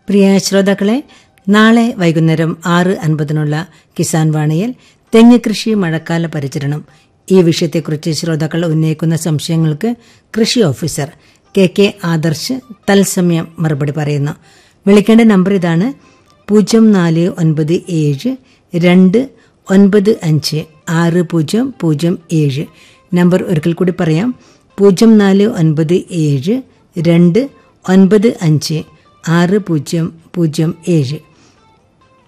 പ്രിയ ശ്രോതാക്കളെ നാളെ വൈകുന്നേരം ആറ് അൻപതിനുള്ള കിസാൻ വാണിയിൽ തെങ്ങ് കൃഷി മഴക്കാല പരിചരണം ഈ വിഷയത്തെക്കുറിച്ച് ശ്രോതാക്കൾ ഉന്നയിക്കുന്ന സംശയങ്ങൾക്ക് കൃഷി ഓഫീസർ കെ കെ ആദർശ് തത്സമയം മറുപടി പറയുന്നു വിളിക്കേണ്ട നമ്പർ ഇതാണ് പൂജ്യം നാല് ഒൻപത് ഏഴ് രണ്ട് ഒൻപത് അഞ്ച് ആറ് പൂജ്യം പൂജ്യം ഏഴ് നമ്പർ ഒരിക്കൽ കൂടി പറയാം പൂജ്യം നാല് ഒൻപത് ഏഴ് രണ്ട് ഒൻപത് അഞ്ച് ആറ് പൂജ്യം പൂജ്യം ഏഴ്